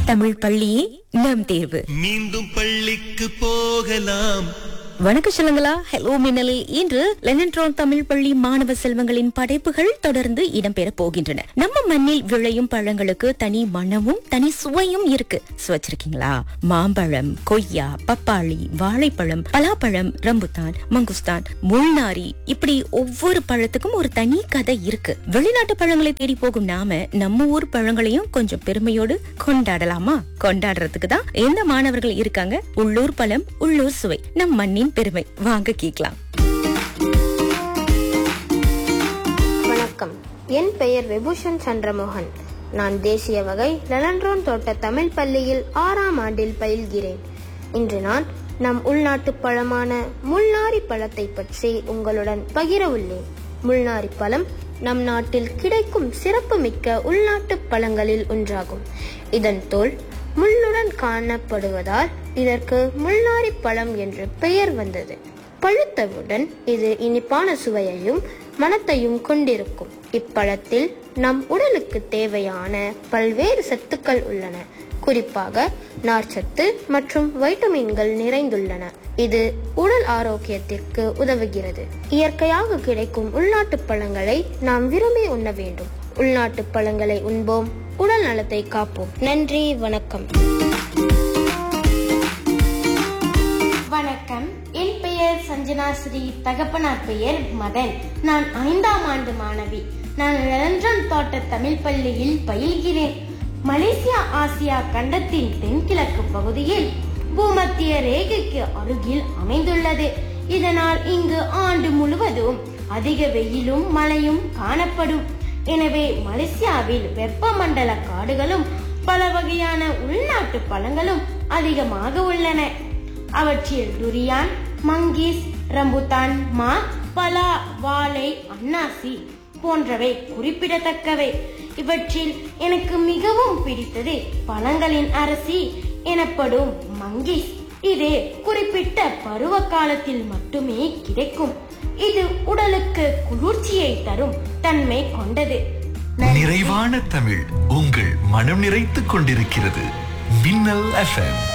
தமிழ் பள்ளியே நம் தேர்வு மீண்டும் பள்ளிக்கு போகலாம் வணக்கம் சொல்லுங்களா ஹலோ மின்னலில் இன்று லெனன்ட்ரோன் தமிழ் பள்ளி மாணவ செல்வங்களின் படைப்புகள் தொடர்ந்து இடம்பெற போகின்றன நம்ம மண்ணில் விளையும் பழங்களுக்கு தனி மணமும் தனி சுவையும் இருக்கு சுவைச்சிருக்கீங்களா மாம்பழம் கொய்யா பப்பாளி வாழைப்பழம் பலாப்பழம் ரம்புத்தான் மங்குஸ்தான் முள்நாரி இப்படி ஒவ்வொரு பழத்துக்கும் ஒரு தனி கதை இருக்கு வெளிநாட்டு பழங்களை தேடி போகும் நாம நம்ம ஊர் பழங்களையும் கொஞ்சம் பெருமையோடு கொண்டாடலாமா கொண்டாடுறதுக்கு தான் எந்த மாணவர்கள் இருக்காங்க உள்ளூர் பழம் உள்ளூர் சுவை நம் மண்ணின் பெருமை வாங்க கேக்கலாம் வணக்கம் என் பெயர் விபூஷன் சந்திரமோகன் நான் தேசிய வகை லலன்ரோன் தோட்ட தமிழ் பள்ளியில் ஆறாம் ஆண்டில் பயில்கிறேன் இன்று நான் நம் உள்நாட்டு பழமான முள்நாரி பழத்தை பற்றி உங்களுடன் பகிர உள்ளேன் முள்நாரி பழம் நம் நாட்டில் கிடைக்கும் சிறப்புமிக்க உள்நாட்டு பழங்களில் ஒன்றாகும் இதன் தோல் முள்ளுடன் காணப்படுவதால் இதற்கு முள்நாரி பழம் என்று பெயர் வந்தது பழுத்தவுடன் இது இனிப்பான சுவையையும் மணத்தையும் கொண்டிருக்கும் இப்பழத்தில் நம் உடலுக்கு தேவையான பல்வேறு சத்துக்கள் உள்ளன குறிப்பாக நார்ச்சத்து மற்றும் வைட்டமின்கள் நிறைந்துள்ளன இது உடல் ஆரோக்கியத்திற்கு உதவுகிறது இயற்கையாக கிடைக்கும் உள்நாட்டு பழங்களை நாம் விரும்பி உண்ண வேண்டும் உள்நாட்டு பழங்களை உண்போம் உடல் நலத்தை காப்போம் நன்றி வணக்கம் வணக்கம் என் பெயர் சஞ்சனா ஸ்ரீ தகப்பனார் பெயர் மதன் நான் ஐந்தாம் ஆண்டு மாணவி நான் லண்டன் தோட்ட தமிழ் பள்ளியில் பயில்கிறேன் மலேசியா ஆசியா கண்டத்தின் தென்கிழக்கு பகுதியில் பூமத்திய ரேகைக்கு அருகில் அமைந்துள்ளது இதனால் இங்கு ஆண்டு முழுவதும் அதிக வெயிலும் மழையும் காணப்படும் எனவே மலேசியாவில் வெப்பமண்டல காடுகளும் பல வகையான உள்நாட்டு பழங்களும் அதிகமாக உள்ளன அவற்றில் துரியான் மங்கீஸ் ரம்புத்தான் மா பலா வாழை அன்னாசி போன்றவை குறிப்பிடத்தக்கவை இவற்றில் எனக்கு மிகவும் பிடித்தது பழங்களின் அரசி எனப்படும் மங்கீஸ் இது குறிப்பிட்ட பருவ காலத்தில் மட்டுமே கிடைக்கும் இது உடலுக்கு குளிர்ச்சியை தரும் தன்மை கொண்டது நிறைவான தமிழ் உங்கள் மனம் நிறைத்துக் கொண்டிருக்கிறது மின்னல் எஃப்எம்